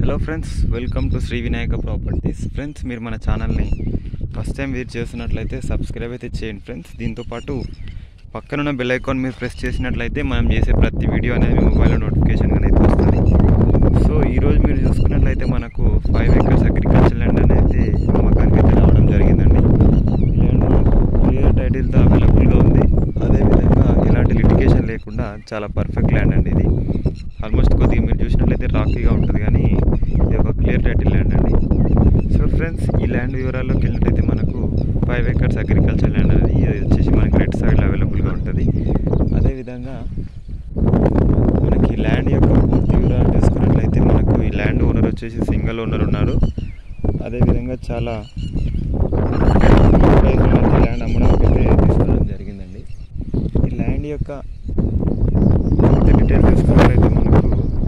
hello friends welcome to Shri Vinayaka properties friends మీరు మన ఛానల్ని ఫస్ట్ టైం విజిట్ చేస్తున్నట్లయితే సబ్స్క్రైబ్ అయితే చేయండి ఫ్రెండ్స్ దీంతోపాటు పక్కనున్న బెల్ ఐకాన్ మీరు ప్రెస్ చేసినట్లయితే మనం చేసే ప్రతి వీడియో అనేది మీ మొబైల్లో నోటిఫికేషన్ అనేది వస్తుంది సో ఈరోజు మీరు చూసుకున్నట్లయితే మనకు ఫైవ్ ఎకర్స్ అగ్రికల్చర్ ల్యాండ్ అనేది అమ్మకానికి అయితే రావడం జరిగిందండి ఈ ల్యాండ్ మనకు క్లియర్ టైటిల్తో అవైలబుల్గా ఉంది అదేవిధంగా ఎలాంటి లిటిగేషన్ లేకుండా చాలా పర్ఫెక్ట్ ల్యాండ్ అండి ఇది ఆల్మోస్ట్ కొద్దిగా మీరు చూసినట్లయితే రాకీగా ఉంటుంది కానీ ఇది ఒక క్లియర్ టైటిల్ ల్యాండ్ అండి సో ఫ్రెండ్స్ ఈ ల్యాండ్ వివరాల్లోకి వెళ్ళినట్టయితే మనకు ఫైవ్ ఎకర్స్ అగ్రికల్చర్ ల్యాండ్ అనేది ఇది వచ్చేసి మనకి రెడ్ సైడ్లో అవైలబుల్గా ఉంటుంది అదేవిధంగా మనకి ఈ ల్యాండ్ యొక్క పూర్తి వివరాలు చూసుకున్నట్లయితే మనకు ఈ ల్యాండ్ ఓనర్ వచ్చేసి సింగిల్ ఓనర్ ఉన్నారు అదేవిధంగా చాలా ప్రైస్లో అయితే ల్యాండ్ అమ్మడానికి అయితే తీసుకోవడం జరిగిందండి ఈ ల్యాండ్ యొక్క డీటెయిల్ చూసుకున్నట్లయితే మనకు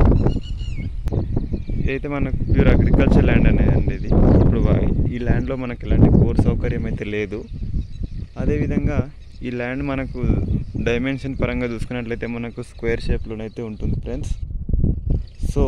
ఇదైతే మనకు ప్యూర్ అగ్రికల్చర్ ల్యాండ్ అనేది ఇది ఇప్పుడు వా- ఈ ల్యాండ్లో మనకి ఎలాంటి బోర్ సౌకర్యం అయితే లేదు అదేవిధంగా ఈ ల్యాండ్ మనకు డైమెన్షన్ పరంగా చూసుకున్నట్లయితే మనకు స్క్వేర్ షేప్లోనైతే ఉంటుంది ఫ్రెండ్స్ సో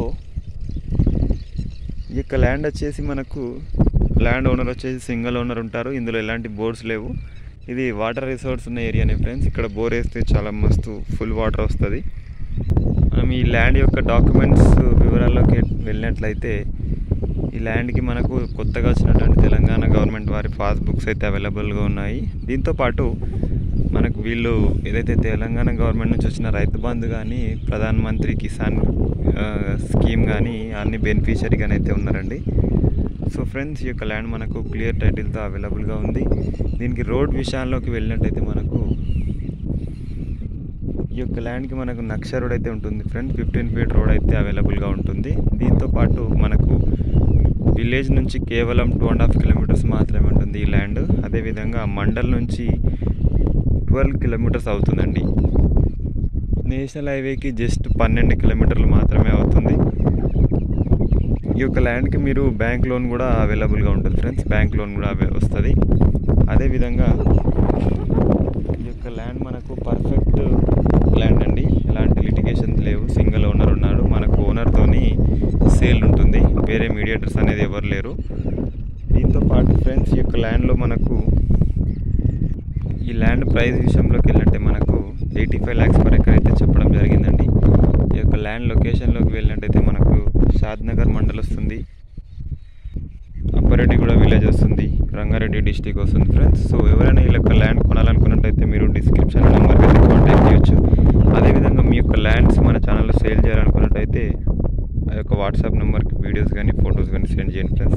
ఈ యొక్క ల్యాండ్ వచ్చేసి మనకు ల్యాండ్ ఓనర్ వచ్చేసి సింగిల్ ఓనర్ ఉంటారు ఇందులో ఎలాంటి బోర్డ్స్ లేవు ఇది వాటర్ రిసోర్స్ ఉన్న ఏరియానే ఫ్రెండ్స్ ఇక్కడ బోర్ వేస్తే చాలా మస్తు ఫుల్ వాటర్ వస్తుంది మనం ఈ ల్యాండ్ యొక్క డాక్యుమెంట్స్ వివరాల్లోకి వెళ్ళినట్లయితే ఈ ల్యాండ్కి మనకు కొత్తగా వచ్చినటువంటి తెలంగాణ గవర్నమెంట్ వారి పాస్బుక్స్ అయితే అవైలబుల్గా ఉన్నాయి దీంతోపాటు మనకు వీళ్ళు ఏదైతే తెలంగాణ గవర్నమెంట్ నుంచి వచ్చిన రైతు బంధు కానీ ప్రధాన మంత్రి కిసాన్ ఆ, స్కీమ్ కానీ అన్ని బెనిఫిషరీగానే అయితే ఉన్నారండి సో ఫ్రెండ్స్ ఈ యొక్క ల్యాండ్ మనకు క్లియర్ టైటిల్తో అవైలబుల్గా ఉంది దీనికి రోడ్ విషయాల్లోకి వెళ్ళినట్టయితే మనకు ఈ యొక్క ల్యాండ్కి మనకు నక్ష రోడ్ అయితే ఉంటుంది ఫ్రెండ్ ఫిఫ్టీన్ ఫీట్ రోడ్ అయితే అవైలబుల్గా ఉంటుంది దీంతో పాటు మనకు విలేజ్ నుంచి కేవలం టూ అండ్ హాఫ్ కిలోమీటర్స్ మాత్రమే ఉంటుంది ఈ ల్యాండ్ అదేవిధంగా మండల్ నుంచి ట్వెల్వ్ కిలోమీటర్స్ అవుతుందండి నేషనల్ హైవేకి జస్ట్ పన్నెండు కిలోమీటర్లు మాత్రమే అవుతుంది ఈ యొక్క ల్యాండ్కి మీరు బ్యాంక్ లోన్ కూడా అవైలబుల్గా ఉంటుంది ఫ్రెండ్స్ బ్యాంక్ లోన్ కూడా అవై- వస్తుంది అదేవిధంగా ఈ యొక్క ల్యాండ్ మనకు పర్ఫెక్ట్ ల్యాండ్ అండి ఎలాంటి లిటిగేషన్స్ లేవు సింగిల్ ఓనర్ ఉన్నాడు మనకు ఓనర్తోని సేల్ ఉంటుంది వేరే మీడియేటర్స్ అనేది ఎవరు లేరు దీంతో పాటు ఫ్రెండ్స్ ఈ యొక్క ల్యాండ్లో మనకు ఈ ల్యాండ్ ప్రైస్ విషయంలోకి వెళ్ళినట్టే మనకు eighty five lakhs per acre అయితే చెప్పడం జరిగిందండి ఈ యొక్క ల్యాండ్ లొకేషన్లోకి వెళ్ళినట్టయితే మనకు షాద్ నగర్ మండల్ వస్తుంది అప్పారెడ్డిగూడ విలేజ్ వస్తుంది రంగారెడ్డి డిస్టిక్ వస్తుంది ఫ్రెండ్స్ సో ఎవరైనా ఈ యొక్క ల్యాండ్ కొనాలనుకున్నట్టయితే మీరు డిస్క్రిప్షన్ నెంబర్కి అయితే కాంటాక్ట్ చేయొచ్చు అదేవిధంగా మీ యొక్క ల్యాండ్స్ మన ఛానల్లో సేల్ చేయాలనుకున్నట్టయితే ఆ యొక్క వాట్సాప్ నెంబర్కి వీడియోస్ కానీ ఫొటోస్ కానీ సెండ్ చేయండి ఫ్రెండ్స్